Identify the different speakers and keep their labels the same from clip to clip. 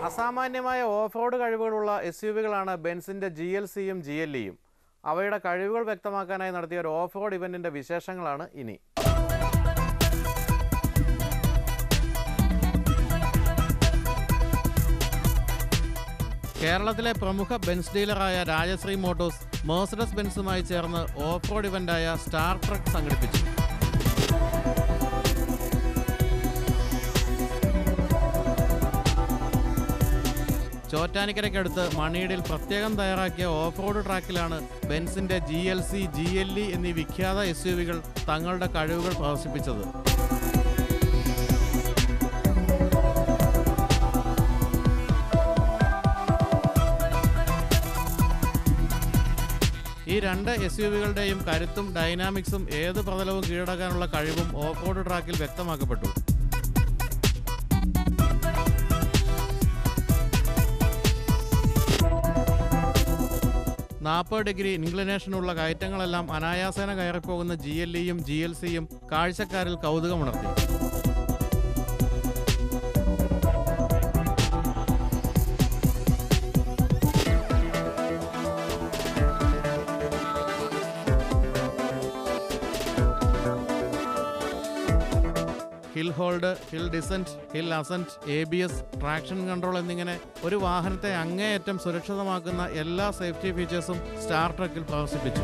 Speaker 1: അസാമാന്യമായ off road കഴിവുകളുള്ള S U വികളാണ് ബെൻസിന്റെ ജി എൽ സിയും ജി എൽ ഇയും അവയുടെ കഴിവുകൾ വ്യക്തമാക്കാനായി നടത്തിയ ഒരു ഓഫ് റോഡ് ഇവന്റിന്റെ വിശേഷങ്ങളാണ് ഇനി കേരളത്തിലെ പ്രമുഖ ബെൻസ് ഡീലറായ രാജശ്രീ മോട്ടോഴ്സ് മേഴ്സഡസ് ബെൻസുമായി ചേർന്ന് ഓഫ് റോഡ് ഇവന്റായ സ്റ്റാർ ട്രക്ക് സംഘടിപ്പിച്ചു ചോറ്റാനിക്കരയ്ക്കടുത്ത് മണിയടിൽ പ്രത്യേകം തയ്യാറാക്കിയ ഓഫ് റോഡ് ട്രാക്കിലാണ് ബെൻസിന്റെ G L C G L E എന്നീ വിഖ്യാത എസ് യു വികൾ തങ്ങളുടെ കഴിവുകൾ പ്രദർശിപ്പിച്ചത് ഈ രണ്ട് എസ് യു വികളുടെയും കരുത്തും ഡൈനാമിക്സും ഏത് പ്രതലവും കീഴടക്കാനുള്ള കഴിവും ഓഫ് റോഡ് ട്രാക്കിൽ വ്യക്തമാക്കപ്പെട്ടു നാൽപ്പത് ഡിഗ്രി ഇൻക്ലിനേഷനുള്ള കയറ്റങ്ങളെല്ലാം അനായാസേന കയറിപ്പോകുന്ന ജി എൽ ഇയും ജി എൽ സിയും കാഴ്ചക്കാരിൽ കൗതുകമുണർത്തി hill hold hill descent hill ascent A B S traction control എന്നിങ്ങനെ ഒരു വാഹനത്തെ അങ്ങേയറ്റം സുരക്ഷിതമാക്കുന്ന എല്ലാ സേഫ്റ്റി ഫീച്ചേഴ്സും സ്റ്റാർ ട്രക്കിൽ പ്രദർശിപ്പിച്ചു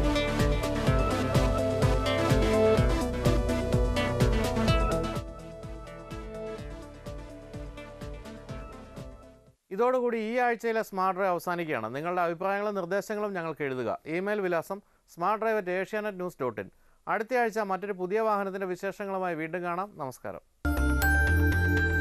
Speaker 1: ഇതോടുകൂടി ഈ ആഴ്ചയിലെ സ്മാർട്ട് ഡ്രൈവ് അവസാനിക്കുകയാണ് നിങ്ങളുടെ അഭിപ്രായങ്ങളും നിർദ്ദേശങ്ങളും ഞങ്ങൾക്ക് എഴുതുക ഇമെയിൽ വിലാസം smart drive at Asianet news dot in അടുത്ത ആഴ്ച മറ്റൊരു പുതിയ വാഹനത്തിൻ്റെ വിശേഷങ്ങളുമായി വീണ്ടും കാണാം നമസ്കാരം